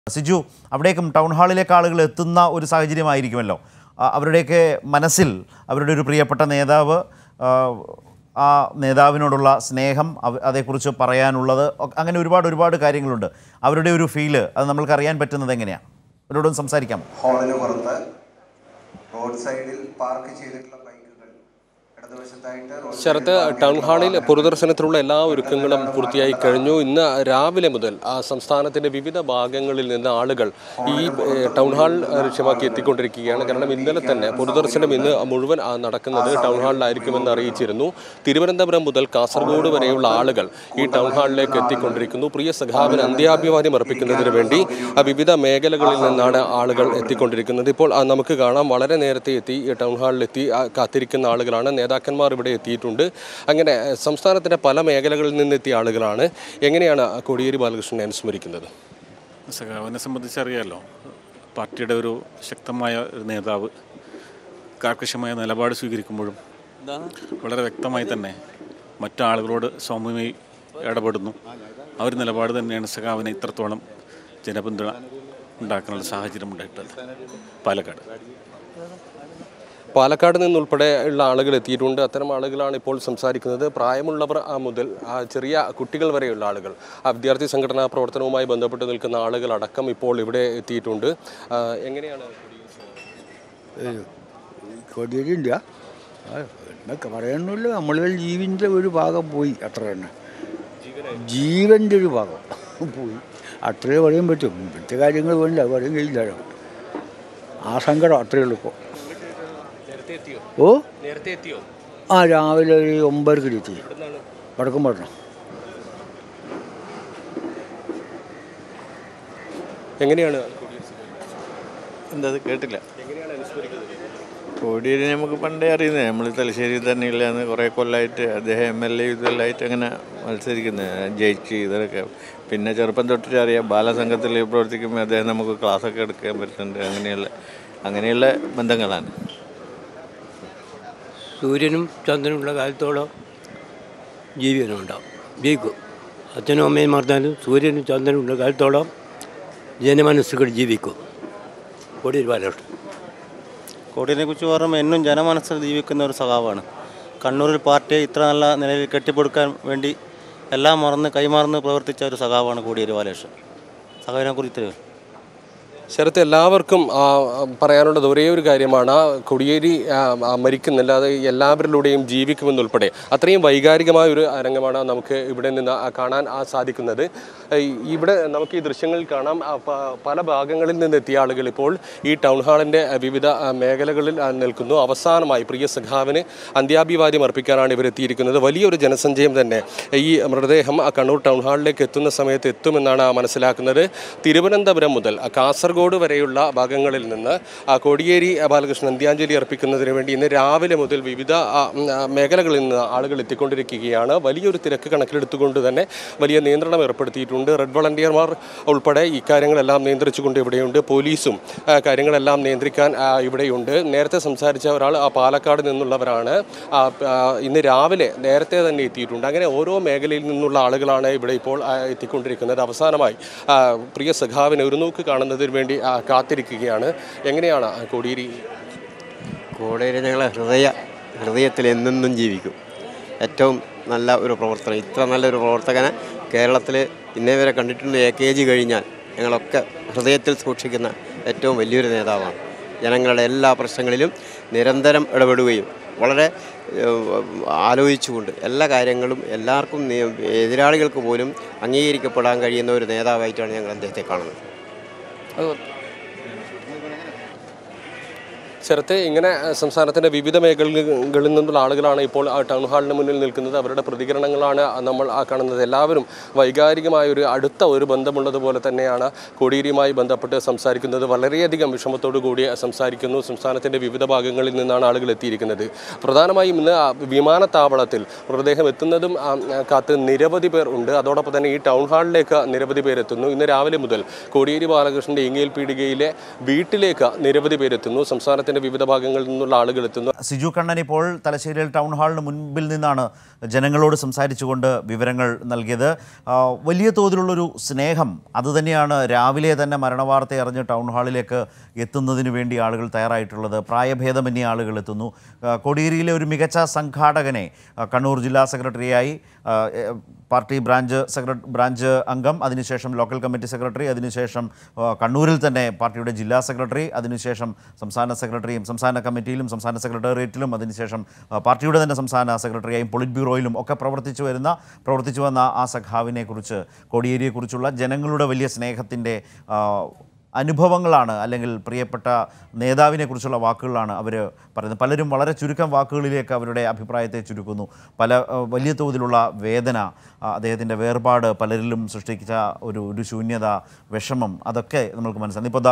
Siju അവിടേക്കും town ഹാളിലേക്ക് ആളുകൾ എത്തുന്ന ഒരു സാഹചര്യമായിരിക്കുമല്ലോ ആ, അവരുടെയൊക്കെ മനസ്സിൽ അവരുടെ ഒരു പ്രിയപ്പെട്ട നേതാവ് ആ, ആ നേതാവിനോടുള്ള സ്നേഹം അവ- അതേക്കുറിച്ച് പറയാനുള്ളത് ഒക്കെ- അങ്ങനെ ഒരുപാട് ഒരുപാട് കാര്യങ്ങളുണ്ട് അവരുടെ ഒരു ഫീല് അത് നമ്മൾക്ക് അറിയാൻ പറ്റുന്നത് എങ്ങനെയാണ് അവരോടൊന്ന് സംസാരിക്കാം ഹാളിന് പുറത്ത് റോഡ് സൈഡിൽ പാർക്ക് ചെയ്തിട്ടുള്ള ബൈക്കുകൾ ഇടതുവശത്തായിട്ട് റോഡ് ശരത്ത് ടൗൺ ഹാളിൽ പൊതുദർശനത്തിനുള്ള എല്ലാ ഒരുക്കങ്ങളും പൂർത്തിയായി കഴിഞ്ഞു ഇന്ന് രാവിലെ മുതൽ ആ സംസ്ഥാനത്തിന്റെ വിവിധ ഭാഗങ്ങളിൽ നിന്ന് ആളുകൾ ഈ ഏഹ്, ടൗൺ ഹാൾ ലക്ഷ്യമാക്കി എത്തിക്കൊണ്ടിരിക്കുകയാണ് കാരണം ഇന്നലെ തന്നെ പൊതുദർശനം ഇന്ന് മുഴുവൻ ആ, നടക്കുന്നത് ടൗൺ ഹാളിലായിരിക്കുമെന്ന് അറിയിച്ചിരുന്നു തിരുവനന്തപുരം മുതൽ കാസർഗോഡ് വരെയുള്ള ആളുകൾ ഈ ടൗൺ ഹാളിലേക്ക് എത്തിക്കൊണ്ടിരിക്കുന്നു പ്രിയ സഖാവിന് അന്ത്യാഭിവാദ്യം അർപ്പിക്കുന്നതിന് വേണ്ടി ആ വിവിധ മേഖലകളിൽ നിന്നാണ് ആളുകൾ എത്തിക്കൊണ്ടിരിക്കുന്നത് ഇപ്പോൾ ആ, നമുക്ക് കാണാം വളരെ നേരത്തെ എത്തി ഈ ടൗൺ ഹാളിലെത്തി ആ, കാത്തിരിക്കുന്ന ആളുകളാണ് നേതാക്കന്മാർ ഇവിടെ എത്തിയിട്ടുണ്ട് അങ്ങനെ ഏഹ്, സംസ്ഥാനത്തിന്റെ പല മേഖലകളിൽ നിന്നെത്തിയ ആളുകളാണ് എങ്ങനെയാണ് ആ കോടിയേരി ബാലകൃഷ്ണനെ അനുസ്മരിക്കുന്നത് സഖാവിനെ സംബന്ധിച്ചറിയാലോ പാർട്ടിയുടെ ഒരു ശക്തമായ ഒരു നേതാവ് കാർക്കശമായ നിലപാട് സ്വീകരിക്കുമ്പോഴും വളരെ വ്യക്തമായി തന്നെ മറ്റാളുകളോട് സൗമ്യമായി ഇടപെടുന്നു ആ ഒരു നിലപാട് തന്നെയാണ് സഖാവിനെ ഇത്രത്തോളം ജനപിന്തുണ ഉണ്ടാക്കാനുള്ള സാഹചര്യം ഉണ്ടായിട്ടുള്ളത് പാലക്കാട് പാലക്കാട് നിന്നുൾപ്പെടെ ഉള്ള ആളുകൾ എത്തിയിട്ടുണ്ട് അത്തരം ആളുകളാണ് ഇപ്പോൾ സംസാരിക്കുന്നത് പ്രായമുള്ളവർ ആ മുതൽ ആ ചെറിയ കുട്ടികൾ വരെയുള്ള ആളുകൾ ആ വിദ്യാർത്ഥി സംഘടനാ പ്രവർത്തനവുമായി ബന്ധപ്പെട്ട് നിൽക്കുന്ന ആളുകൾ അടക്കം ഇപ്പോൾ ഇവിടെ എത്തിയിട്ടുണ്ട് ആ, എങ്ങനെയാണ് കൊടിയിലില്ല എന്നൊക്കെ പറയണമല്ലോ നമ്മളിൽ ജീവൻ്റെ ഒരു ഭാഗം പോയി അത്ര തന്നെ ജീവൻ്റെ ഒരു ഭാഗം പോയി അത്രേ പറയാൻ പറ്റും മറ്റു കാര്യങ്ങൾ വേണ്ട പറയാൻ കഴിയില്ലല്ലോ ആ സങ്കടം അത്രയേ ഉള്ളൂ ഇപ്പോൾ ഓ നേരത്തെ എത്തിയോ ആ രാവിലെ ഒരു ഒമ്പതരക്ക് എത്തി വടക്കം പറഞ്ഞു എങ്ങനെയാണ് എന്താ അത് കേട്ടില്ല കോടിയേരി നമുക്ക് പണ്ടേ അറിയുന്നത് നമ്മൾ തലശ്ശേരിയിൽ തന്നെയുള്ളതാണ് കുറേ കൊല്ലമായിട്ട് അദ്ദേഹം എം എൽ എ ഇതെല്ലാമായിട്ട് അങ്ങനെ മത്സരിക്കുന്നത് ജയിച്ച് ഇതൊക്കെ പിന്നെ ചെറുപ്പം തൊട്ടിട്ട് അറിയാം ബാലസംഘത്തിൽ പ്രവർത്തിക്കുമ്പോൾ അദ്ദേഹം നമുക്ക് ക്ലാസ്സൊക്കെ എടുക്കാൻ പറ്റുന്നുണ്ട് അങ്ങനെയുള്ള അങ്ങനെയുള്ള ബന്ധങ്ങളാണ് സൂര്യനും ചന്ദ്രനുള്ള കാലത്തോളം ജീവിതം ഉണ്ടാവും ജയിക്കും അച്ഛനും അമ്മയും മറന്നാലും സൂര്യനും ചന്ദ്രനും ഉള്ള കാലത്തോളം ജനമനസ്സുകൾ ജീവിക്കും കോടിയേരി ബാലകൃഷ്ണൻ കോടിയെ കുറിച്ച് പറയുമ്പോൾ എന്നും ജനമനസ്സിൽ ജീവിക്കുന്ന ഒരു സഖാവാണ് കണ്ണൂരിൽ പാർട്ടിയെ ഇത്ര നല്ല നിലയിൽ കെട്ടിപ്പടുക്കാൻ വേണ്ടി എല്ലാം മറന്ന് കൈമാറുന്ന പ്രവർത്തിച്ച ഒരു സഖാവാണ് കോടിയേരി ബാലകൃഷ്ണൻ സഖാവിനെ കുറിച്ച് ശരത്ത് എല്ലാവർക്കും ആ, പറയാനുള്ളത് ഒരേ ഒരു കാര്യമാണ് ആ കൊടിയേരി ആ, ആ, മരിക്കുന്നില്ലാതെ എല്ലാവരിലൂടെയും ജീവിക്കുമെന്നുൾപ്പെടെ അത്രയും വൈകാരികമായ ഒരു രംഗമാണ് നമുക്ക് ഇവിടെ നിന്ന് ആ കാണാൻ ആ സാധിക്കുന്നത് ഈ ഇവിടെ നമുക്ക് ഈ ദൃശ്യങ്ങളിൽ കാണാം ആ, പ- പല ഭാഗങ്ങളിൽ നിന്ന് എത്തിയ ആളുകൾ ഇപ്പോൾ ഈ ടൗൺ ഹാളിൻ്റെ വിവിധ ആ, മേഖലകളിൽ ആ, നിൽക്കുന്നു അവസാനമായി പ്രിയ സഖാവിന് അന്ത്യാഭിവാദ്യം അർപ്പിക്കാനാണ് ഇവർ എത്തിയിരിക്കുന്നത് വലിയൊരു ജനസഞ്ചയം തന്നെ ഈ മൃതദേഹം ആ കണ്ണൂർ ടൗൺ ഹാളിലേക്ക് എത്തുന്ന സമയത്ത് എത്തുമെന്നാണ് മനസ്സിലാക്കുന്നത് തിരുവനന്തപുരം മുതൽ ആ, കാസർഗോഡ് വരെയുള്ള ഭാഗങ്ങളിൽ നിന്ന് ആ, കോടിയേരി ബാലകൃഷ്ണൻ അന്ത്യാഞ്ജലി അർപ്പിക്കുന്നതിന് വേണ്ടി ഇന്ന് രാവിലെ മുതൽ വിവിധ ആ, ഉം, ആ, മേഖലകളിൽ നിന്ന് ആളുകൾ എത്തിക്കൊണ്ടിരിക്കുകയാണ് വലിയൊരു തിരക്ക് കണക്കിലെടുത്തുകൊണ്ട് തന്നെ വലിയ നിയന്ത്രണം ഏർപ്പെടുത്തിയിട്ടുണ്ട് റെഡ് വളണ്ടിയർമാർ ഉൾപ്പെടെ ഇക്കാര്യങ്ങളെല്ലാം നിയന്ത്രിച്ചുകൊണ്ട് ഇവിടെയുണ്ട് പോലീസും ആ, കാര്യങ്ങളെല്ലാം നിയന്ത്രിക്കാൻ ആ, ഇവിടെയുണ്ട് നേരത്തെ സംസാരിച്ച ഒരാൾ ആ, പാലക്കാട് നിന്നുള്ളവരാണ് ആ, ആ, ഇന്ന് രാവിലെ നേരത്തെ തന്നെ എത്തിയിട്ടുണ്ട് അങ്ങനെ ഓരോ മേഖലയിൽ നിന്നുള്ള ആളുകളാണ് ഇവിടെ ഇപ്പോൾ ആ, എത്തിക്കൊണ്ടിരിക്കുന്നത് അവസാനമായി ആ, പ്രിയ സഖാവിനെ ഒരു നോക്ക് കാണുന്നതിന് വേണ്ടി ആ, കാത്തിരിക്കുകയാണ് എങ്ങനെയാണ് ആ കോടിയേരി കോടേരി ഞങ്ങളെ ഹൃദയ ഹൃദയത്തിൽ എന്നെന്നും ജീവിക്കും ഏറ്റവും നല്ല ഒരു പ്രവർത്തനം ഇത്ര നല്ലൊരു പ്രവർത്തകനെ കേരളത്തിൽ ഇന്നേ വരെ കണ്ടിട്ടുണ്ട് എ കെ ജി കഴിഞ്ഞാൽ ഞങ്ങളൊക്കെ ഹൃദയത്തിൽ സൂക്ഷിക്കുന്ന ഏറ്റവും വലിയൊരു നേതാവാണ് ജനങ്ങളുടെ എല്ലാ പ്രശ്നങ്ങളിലും നിരന്തരം ഇടപെടുകയും വളരെ ഏഹ്, ആലോചിച്ചുകൊണ്ട് എല്ലാ കാര്യങ്ങളും എല്ലാവർക്കും നി- എതിരാളികൾക്ക് പോലും അംഗീകരിക്കപ്പെടാൻ കഴിയുന്ന ഒരു നേതാവായിട്ടാണ് ഞങ്ങൾ അദ്ദേഹത്തെ കാണുന്നത് ശരത്തെ ഇങ്ങനെ അഹ്, സംസ്ഥാനത്തിന്റെ വിവിധ മേഖലകളിൽ നിന്നുള്ള ആളുകളാണ് ഇപ്പോൾ ആ ടൗൺ ഹാളിന് മുന്നിൽ നിൽക്കുന്നത് അവരുടെ പ്രതികരണങ്ങളാണ് നമ്മൾ ആ കാണുന്നത് എല്ലാവരും വൈകാരികമായ ഒരു അടുത്ത ഒരു ബന്ധമുള്ളതുപോലെ തന്നെയാണ് കോടിയേരിയുമായി ബന്ധപ്പെട്ട് സംസാരിക്കുന്നത് വളരെയധികം വിഷമത്തോടു കൂടി സംസാരിക്കുന്നു സംസ്ഥാനത്തിന്റെ വിവിധ ഭാഗങ്ങളിൽ നിന്നാണ് ആളുകൾ എത്തിയിരിക്കുന്നത് പ്രധാനമായും ഇന്ന് ആ വിമാനത്താവളത്തിൽ മൃതദേഹം എത്തുന്നതും ആ, ആ, കാത്ത് നിരവധി പേർ ഉണ്ട് അതോടൊപ്പം തന്നെ ഈ ടൗൺ ഹാളിലേക്ക് നിരവധി പേർ എത്തുന്നു ഇന്ന് രാവിലെ മുതൽ കോടിയേരി ബാലകൃഷ്ണന്റെ ഇങ്ങയിൽ പീടികയിലെ വീട്ടിലേക്ക് നിരവധി പേരെത്തുന്നു സംസ്ഥാനത്തിന്റെ കേരളത്തിന്റെ വിവിധ ഭാഗങ്ങളിൽ നിന്നുള്ള ആളുകൾ എത്തുന്നു സിജു കണ്ണൻ ഇപ്പോൾ തലശ്ശേരിയിൽ ടൗൺ ഹാളിന് മുൻപിൽ നിന്നാണ് ജനങ്ങളോട് സംസാരിച്ചുകൊണ്ട് വിവരങ്ങൾ നൽകിയത് ആ, വലിയ തോതിലുള്ളൊരു സ്നേഹം അതുതന്നെയാണ് രാവിലെ തന്നെ മരണവാർത്ത അറിഞ്ഞ് ടൗൺ ഹാളിലേക്ക് എത്തുന്നതിന് വേണ്ടി ആളുകൾ തയ്യാറായിട്ടുള്ളത് പ്രായഭേദമന്യേ ആളുകൾ എത്തുന്നു ആ, കോടിയേരിയിലെ ഒരു മികച്ച സംഘാടകനെ ആ, കണ്ണൂർ ജില്ലാ സെക്രട്ടറിയായി ആ, എ, പാർട്ടി ബ്രാഞ്ച് സെക്രട്ടറി ബ്രാഞ്ച് അംഗം അതിനുശേഷം ലോക്കൽ കമ്മിറ്റി സെക്രട്ടറി അതിനുശേഷം ആ, കണ്ണൂരിൽ തന്നെ പാർട്ടിയുടെ ജില്ലാ സെക്രട്ടറി അതിനുശേഷം സംസ്ഥാന സെക്രട്ടറിയും സംസ്ഥാന കമ്മിറ്റിയിലും സംസ്ഥാന സെക്രട്ടേറിയറ്റിലും അതിനുശേഷം ആ, പാർട്ടിയുടെ തന്നെ സംസ്ഥാന സെക്രട്ടറിയായും പൊളിറ്റ് ബ്യൂറോയിലും ഒക്കെ പ്രവർത്തിച്ചു വരുന്ന പ്രവർത്തിച്ചു വന്ന ആ സഖാവിനെ കുറിച്ച് കോടിയേരിയെക്കുറിച്ചുള്ള ജനങ്ങളുടെ വലിയ സ്നേഹത്തിൻ്റെ ആ, അനുഭവങ്ങളാണ് അല്ലെങ്കിൽ പ്രിയപ്പെട്ട നേതാവിനെ കുറിച്ചുള്ള വാക്കുകളാണ് അവർ പറയുന്നത് പലരും വളരെ ചുരുക്കം വാക്കുകളിലേക്ക് അവരുടെ അഭിപ്രായത്തെ ചുരുക്കുന്നു പല ആ, വലിയ തോതിലുള്ള വേദന ആ, അദ്ദേഹത്തിൻ്റെ വേർപാട് പലരിലും സൃഷ്ടിച്ച ഒരു ഒരു ശൂന്യത വിഷമം അതൊക്കെ നമ്മൾക്ക് മനസ്സിലാകും ഇപ്പോൾ ദാ